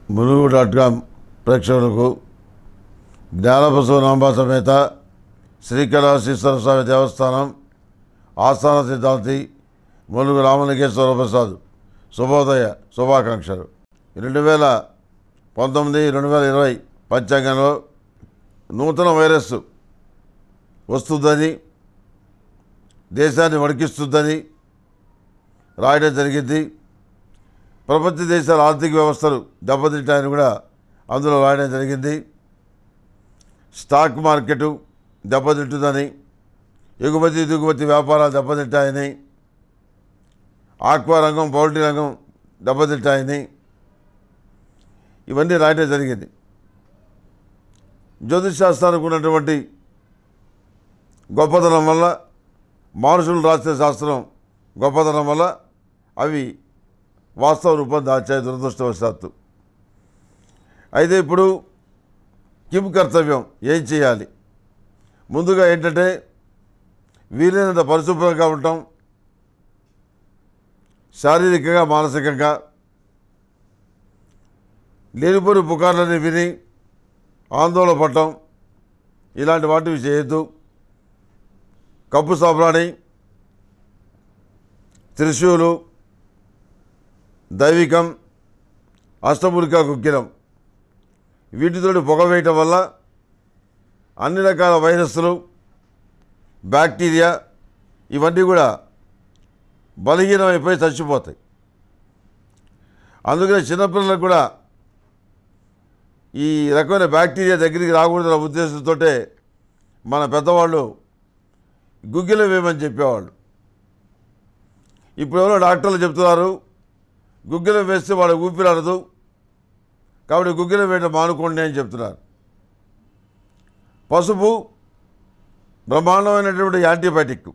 Mulugu dot com ప్రేక్షకులకు జ్ఞానబసవ నాంబా సమేత శ్రీకళాశీశ్వర స్వామి దేవస్థానం ఆస్థాన సిద్ధాంతి ములుగు రామలింగేశ్వర ప్రసాద్ శుభోదయ శుభాకాంక్షలు రెండు వేల పంతొమ్మిది రెండు వేల ఇరవై పంచాంగంలో నూతన వైరస్ వస్తుందని దేశాన్ని వణికిస్తుందని రాయడం జరిగింది ప్రపంచ దేశాల ఆర్థిక వ్యవస్థలు దెబ్బతింటాయని కూడా అందులో రాయడం జరిగింది స్టాక్ మార్కెట్ దెబ్బతింటుందని ఎగుమతి దిగుమతి వ్యాపారాలు దెబ్బతింటాయని ఆక్వా రంగం పౌల్ట్రీ రంగం దెబ్బతింటాయని ఇవన్నీ రాయడం జరిగింది జ్యోతిష్ శాస్త్రానికి ఉన్నటువంటి గొప్పతనం వల్ల మనుషులు రాసే శాస్త్రం గొప్పతనం వల్ల అవి వాస్తవ రూపం దాచాయి దురదృష్టవశాత్తు అయితే ఇప్పుడు కిం కర్తవ్యం ఏం చేయాలి ముందుగా ఏంటంటే వీలైనంత పరిశుభ్రంగా ఉండటం శారీరకంగా మానసికంగా లేనిపోని పుకార్లని విని ఆందోళన పడటం ఇలాంటి వాటివి చేయొద్దు కప్పు సాబ్రాణి త్రిశూలు దైవికం అష్టములికా కుక్కిలం వీటితోటి పొగ వేయటం వల్ల అన్ని రకాల వైరస్లు బ్యాక్టీరియా ఇవన్నీ కూడా బలహీనమైపోయి చచ్చిపోతాయి అందుకనే చిన్నపిల్లలకు కూడా ఈ రకమైన బ్యాక్టీరియా దగ్గరికి రాకూడదన్న ఉద్దేశంతో మన పెద్దవాళ్ళు గుగ్గిలం వేయమని చెప్పేవాళ్ళు ఇప్పుడు ఎవరో డాక్టర్లు చెప్తున్నారు గుగ్గిలం వేస్తే వాడు ఊపిరాడదు కాబట్టి గుగ్గిలం వేయడం మానుకోండి అని చెప్తున్నారు పసుపు బ్రహ్మాండమైనటువంటి యాంటీబయాటిక్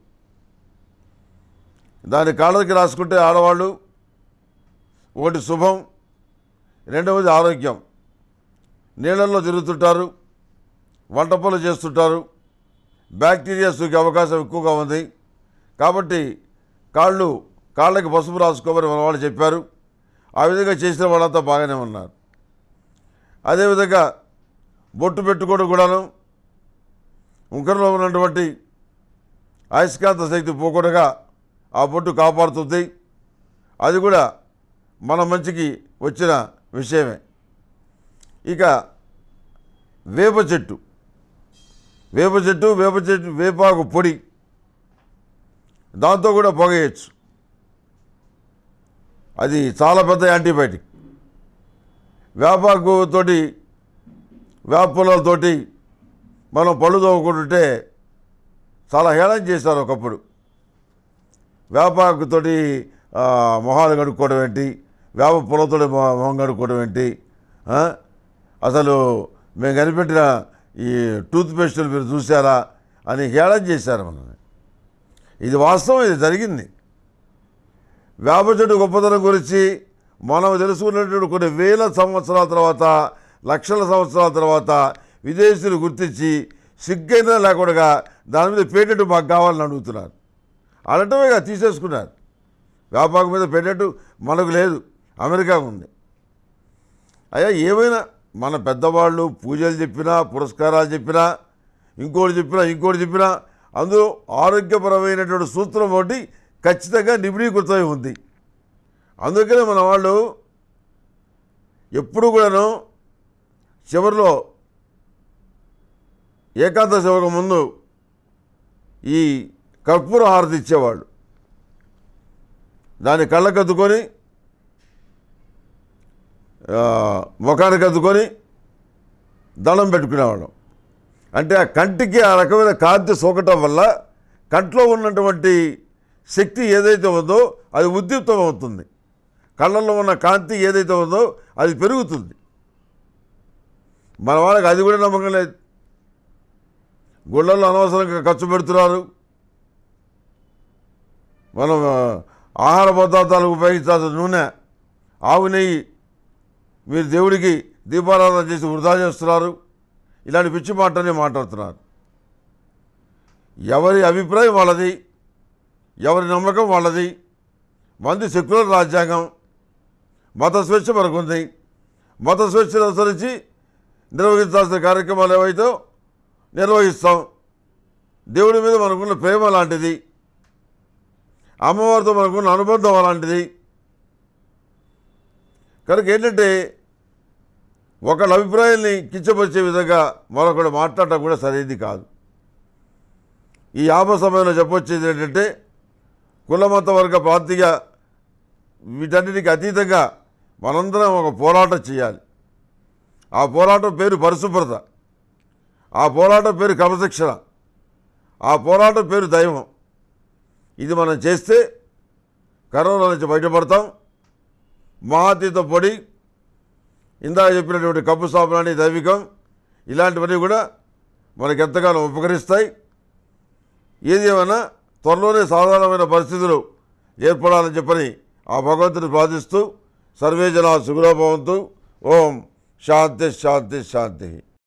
దాని కాళ్ళకి రాసుకుంటే ఆడవాళ్ళు ఒకటి శుభం రెండవది ఆరోగ్యం నీళ్ళల్లో తిరుగుతుంటారు వంట పనులు చేస్తుంటారు బ్యాక్టీరియా సోకే అవకాశం ఎక్కువగా ఉంది కాబట్టి కాళ్ళు కాళ్ళకి పసుపు రాసుకోమని మన వాళ్ళు చెప్పారు ఆ విధంగా చేసిన వాళ్ళంతా బాగానే ఉన్నారు అదేవిధంగా బొట్టు పెట్టుకోవడం కూడాను ఉంకరంలో ఉన్నటువంటి అయస్కాంత శక్తి పోకుండా ఆ బొట్టు కాపాడుతుంది అది కూడా మన మంచికి వచ్చిన విషయమే ఇక వేప చెట్టు వేప చెట్టు వేప చెట్టు వేపాకు పొడి దాంతో కూడా పొగేయచ్చు అది చాలా పెద్ద యాంటీబయాటిక్ వేపాకు తోటి వేప పొలాలతోటి మనం పళ్ళు తోముకుంటుంటే చాలా హేళన చేశారు ఒకప్పుడు వేపాకుతోటి ఆ, మొహాలు కడుక్కోవడం ఏంటి వేప పొలంతో మొహం కడుక్కోవడం ఏంటి ఆ? అసలు మేము కనిపెట్టిన ఈ టూత్ పేస్టులు మీరు చూసారా అని హేళన చేశారు మనల్ని ఇది వాస్తవం ఇది జరిగింది వేప చెట్టు గొప్పతనం గురించి మనం తెలుసుకున్నటువంటి కొన్ని వేల సంవత్సరాల తర్వాత లక్షల సంవత్సరాల తర్వాత విదేశీయులు గుర్తించి సిగ్గైనా లేకుండా దాని మీద పేటెంట్ మాకు కావాలని అడుగుతున్నారు అనటమేగా తీసేసుకున్నారు వేపాకు మీద పేటెంట్ మనకు లేదు అమెరికా ఉంది అయ్యా ఏమైనా మన పెద్దవాళ్ళు పూజలు చెప్పినా పురస్కారాలు చెప్పినా ఇంకోటి చెప్పినా ఇంకోటి చెప్పినా అందులో ఆరోగ్యపరమైనటువంటి సూత్రం ఒకటి ఖచ్చితంగా నిబిడీకృతమై ఉంది అందుకనే మన వాళ్ళు ఎప్పుడు కూడాను చివరిలో ఏకాంత శివకు ముందు ఈ కర్పూర హారతి ఇచ్చేవాళ్ళు దాన్ని కళ్ళకద్దుకొని ఆ, ముఖానికి అద్దుకొని దండం పెట్టుకునేవాళ్ళం అంటే ఆ కంటికి ఆ రకమైన కాంతి సోకటం వల్ల కంట్లో ఉన్నటువంటి శక్తి ఏదైతే ఉందో అది ఉద్దీప్తం అవుతుంది కళ్ళల్లో ఉన్న కాంతి ఏదైతే ఉందో అది పెరుగుతుంది మన వాళ్ళకి అది కూడా నమ్మకం లేదు గుళ్ళల్లో అనవసరంగా ఖర్చు పెడుతున్నారు మనం ఆ, ఆహార పదార్థాలకు ఉపయోగించాల్సిన నూనె ఆవు నెయ్యి మీరు దేవుడికి దీపారాధన చేసి వృధా చేస్తున్నారు ఇలాంటి పిచ్చి మాటనే మాట్లాడుతున్నారు ఎవరి అభిప్రాయం వాళ్ళది ఎవరి నమ్మకం వాళ్ళది మంది సెక్యులర్ రాజ్యాంగం మత స్వేచ్ఛ మనకుంది మత స్వేచ్ఛను అనుసరించి నిర్వహించాల్సిన కార్యక్రమాలు ఏవైతే నిర్వహిస్తాం దేవుడి మీద మనకున్న ప్రేమ లాంటిది అమ్మవారితో మనకున్న అనుబంధం అలాంటిది కనుక ఏంటంటే ఒకళ్ళ అభిప్రాయాల్ని కించపరిచే విధంగా మరొకడు మాట్లాడటం కూడా సరైనది కాదు ఈ ఆప సమయంలో చెప్పొచ్చేది ఏంటంటే కులమత వర్గ ప్రాంతీయ వీటన్నిటికి అతీతంగా మనందరం ఒక పోరాటం చేయాలి ఆ పోరాటం పేరు పరిశుభ్రత ఆ పోరాటం పేరు క్రమశిక్షణ ఆ పోరాటం పేరు దైవం ఇది మనం చేస్తే కరోనా నుంచి బయటపడతాం మహాతీత పొడి ఇందాక చెప్పినటువంటి కప్పు సాపనాన్ని దైవికం ఇలాంటివన్నీ కూడా మనకి ఎంతగానో ఉపకరిస్తాయి ఏది ఏమైనా త్వరలోనే సాధారణమైన పరిస్థితులు ఏర్పడాలని చెప్పని ఆ భగవంతుని ప్రార్థిస్తూ సర్వే జనా సుగుణభవంతు ఓం శాంతి శాంతి శాంతి